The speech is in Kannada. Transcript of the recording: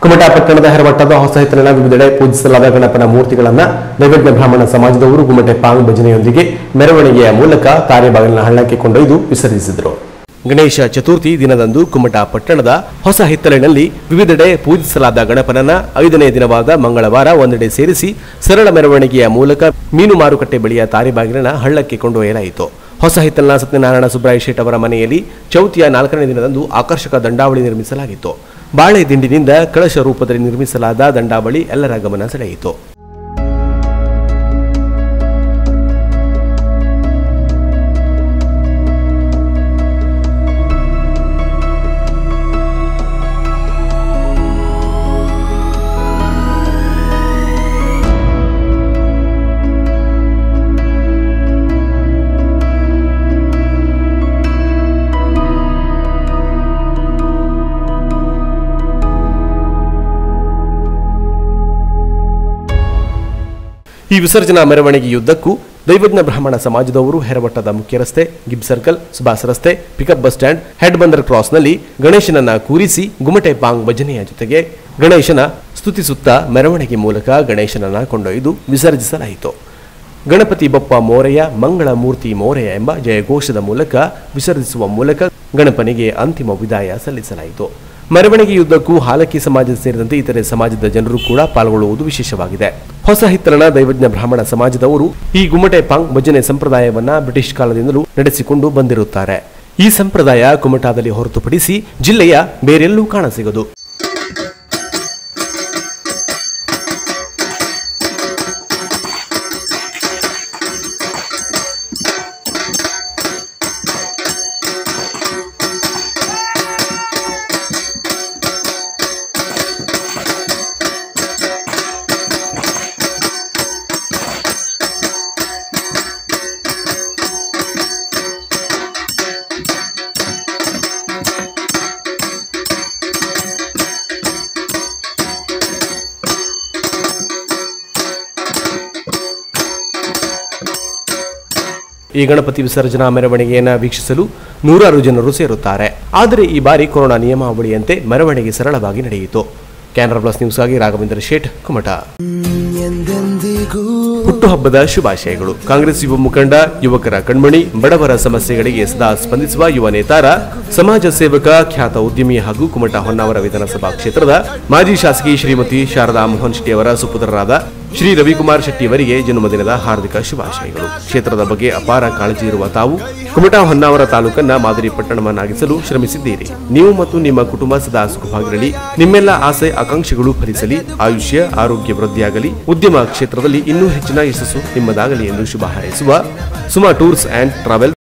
ಕುಮಟಾ ಪಟ್ಟಣದ ಹೆರವಟ್ಟದ ಹೊಸ ಹಿತ್ತಲಿನ ವಿವಿಧೆಡೆ ಪೂಜಿಸಲಾದ ಗಣಪನ ಮೂರ್ತಿಗಳನ್ನ ನೈವೇದ್ಯ ಬ್ರಾಹ್ಮಣ ಸಮಾಜದವರು ಗುಮಟೆ ಪಾಂಗ್ ಭಜನೆಯೊಂದಿಗೆ ಮೆರವಣಿಗೆಯ ಮೂಲಕ ಕಾರ್ಯಬಾಗಿಲಿನ ಹಳ್ಳಕ್ಕೆ ಕೊಂಡೊಯ್ದು ವಿಸರ್ಜಿಸಿದರು ಗಣೇಶ ಚತುರ್ಥಿ ದಿನದಂದು ಕುಮಟಾ ಪಟ್ಟಣದ ಹೊಸ ಹಿತ್ತಲಿನಲ್ಲಿ ವಿವಿಧೆಡೆ ಪೂಜಿಸಲಾದ ಗಣಪನನ್ನ ಐದನೇ ದಿನವಾದ ಮಂಗಳವಾರ ಒಂದೆಡೆ ಸೇರಿಸಿ ಸರಳ ಮೆರವಣಿಗೆಯ ಮೂಲಕ ಮೀನು ಮಾರುಕಟ್ಟೆ ಬಳಿಯ ತಾರಿಬಾಗಿಲಿನ ಹಳ್ಳಕ್ಕೆ ಕೊಂಡೊಯ್ಯಲಾಯಿತು ಹೊಸ ಹಿತ್ತಲಿನ ಸತ್ಯನಾರಾಯಣ ಸುಬ್ರಾಯ ಶೇಟ್ ಅವರ ಮನೆಯಲ್ಲಿ ಚೌತಿಯ ನಾಲ್ಕನೇ ದಿನದಂದು ಆಕರ್ಷಕ ದಂಡಾವಳಿ ನಿರ್ಮಿಸಲಾಗಿತ್ತು ಬಾಳೆ ದಿಂಡಿನಿಂದ ಕಳಶ ರೂಪದಲ್ಲಿ ನಿರ್ಮಿಸಲಾದ ದಂಡಾವಳಿ ಎಲ್ಲರ ಗಮನ ಸೆಳೆಯಿತು ಈ ವಿಸರ್ಜನಾ ಮೆರವಣಿಗೆಯುದ್ದಕ್ಕೂ ದೈವಜ್ಞ ಬ್ರಾಹ್ಮಣ ಸಮಾಜದವರು ಹೆರವಟ್ಟದ ಮುಖ್ಯ ರಸ್ತೆ ಗಿಬ್ ಸರ್ಕಲ್ ಸುಭಾಸ್ ರಸ್ತೆ pickup bus stand head Bandar ಕ್ರಾಸ್ನಲ್ಲಿ ಗಣೇಶನನ್ನ ಕೂರಿಸಿ ಗುಮಟೆ ಪಾಂಗ್ ಭಜನೆಯ ಜೊತೆಗೆ ಗಣೇಶನ ಸ್ತುತಿಸುತ್ತ ಮೆರವಣಿಗೆ ಮೂಲಕ ಗಣೇಶನನ್ನ ಕೊಂಡೊಯ್ದು ವಿಸರ್ಜಿಸಲಾಯಿತು ಗಣಪತಿ ಬಪ್ಪ ಮೋರೆಯ ಮಂಗಳ ಮೂರ್ತಿ ಮೋರೆಯ ಎಂಬ ಜಯಘೋಷದ ಮೂಲಕ ವಿಸರ್ಜಿಸುವ ಮೂಲಕ ಗಣಪನಿಗೆ ಅಂತಿಮ ವಿದಾಯ ಸಲ್ಲಿಸಲಾಯಿತು ಮೆರವಣಿಗೆಯುದ್ದಕ್ಕೂ ಹಾಲಕ್ಕಿ ಸಮಾಜ ಸೇರಿದಂತೆ ಇತರೆ ಸಮಾಜದ ಜನರು ಕೂಡ ಪಾಲ್ಗೊಳ್ಳುವುದು ವಿಶೇಷವಾಗಿದೆ ಹೊಸ ಹಿತ್ತಲನ ದೈವಜ್ಞ ಬ್ರಾಹ್ಮಣ ಸಮಾಜದವರು ಈ ಗುಮ್ಮಟೆ ಪಾಂಗ್ ಭಜನೆ ಸಂಪ್ರದಾಯವನ್ನ ಬ್ರಿಟಿಷ್ ಕಾಲದಿಂದಲೂ ನಡೆಸಿಕೊಂಡು ಬಂದಿರುತ್ತಾರೆ ಈ ಸಂಪ್ರದಾಯ ಕುಮಟಾದಲ್ಲಿ ಹೊರತುಪಡಿಸಿ ಜಿಲ್ಲೆಯ ಬೇರೆಲ್ಲೂ ಕಾಣಸಿಗದು ಈ ಗಣಪತಿ ವಿಸರ್ಜನಾ ಮೆರವಣಿಗೆಯನ್ನು ವೀಕ್ಷಿಸಲು ನೂರಾರು ಜನರು ಸೇರುತ್ತಾರೆ ಆದರೆ ಈ ಬಾರಿ ಕೊರೋನಾ ನಿಯಮಾವಳಿಯಂತೆ ಮೆರವಣಿಗೆ ಸರಳವಾಗಿ ನಡೆಯಿತು ಕ್ಯಾನರಾ ಪ್ಲಸ್ ನ್ಯೂಸ್ಗಾಗಿ ರಾಘವೇಂದ್ರ ಶೇಟ್ ಕುಮಟಾ ಹುಟ್ಟುಹಬ್ಬದ ಶುಭಾಶಯಗಳು ಕಾಂಗ್ರೆಸ್ ಯುವ ಮುಖಂಡ ಯುವಕರ ಕಣ್ಮಣಿ ಬಡವರ ಸಮಸ್ಯೆಗಳಿಗೆ ಸದಾ ಸ್ಪಂದಿಸುವ ಯುವ ನೇತಾರ ಸಮಾಜ ಸೇವಕ ಖ್ಯಾತ ಉದ್ಯಮಿ ಹಾಗೂ ಕುಮಟಾ ಹೊನ್ನಾವರ ವಿಧಾನಸಭಾ ಕ್ಷೇತ್ರದ ಮಾಜಿ ಶಾಸಕಿ ಶ್ರೀಮತಿ ಶಾರದಾ ಮೋಹನ್ ಶೆಟ್ಟಿ ಅವರ ಸುಪುತ್ರರಾದ ಶ್ರೀ ರವಿಕುಮಾರ್ ಶೆಟ್ಟಿ ಅವರಿಗೆ ಜನ್ಮದಿನದ ಹಾರ್ದಿಕ ಶುಭಾಶಯಗಳು ಕ್ಷೇತ್ರದ ಬಗ್ಗೆ ಅಪಾರ ಕಾಳಜಿ ಇರುವ ತಾವು ಕುಮಟಾ ಹೊನ್ನಾವರ ತಾಲೂಕನ್ನ ಮಾದರಿ ಪಟ್ಟಣವನ್ನಾಗಿಸಲು ಶ್ರಮಿಸಿದ್ದೀರಿ ನೀವು ಮತ್ತು ನಿಮ್ಮ ಕುಟುಂಬ ಸದಾ ಸುಖವಾಗಿರಲಿ ನಿಮ್ಮೆಲ್ಲ ಆಸೆ ಆಕಾಂಕ್ಷೆಗಳು ಫಲಿಸಲಿ ಆಯುಷ್ಯ ಆರೋಗ್ಯ ವೃದ್ಧಿಯಾಗಲಿ ಉದ್ಯಮ ಕ್ಷೇತ್ರದಲ್ಲಿ ಇನ್ನೂ ಹೆಚ್ಚಿನ ಯಶಸ್ಸು ನಿಮ್ಮದಾಗಲಿ ಎಂದು ಶುಭ ಹಾರೈಸುವ ಸುಮಾ ಟೂರ್ಸ್ ಅಂಡ್ ಟ್ರಾವೆಲ್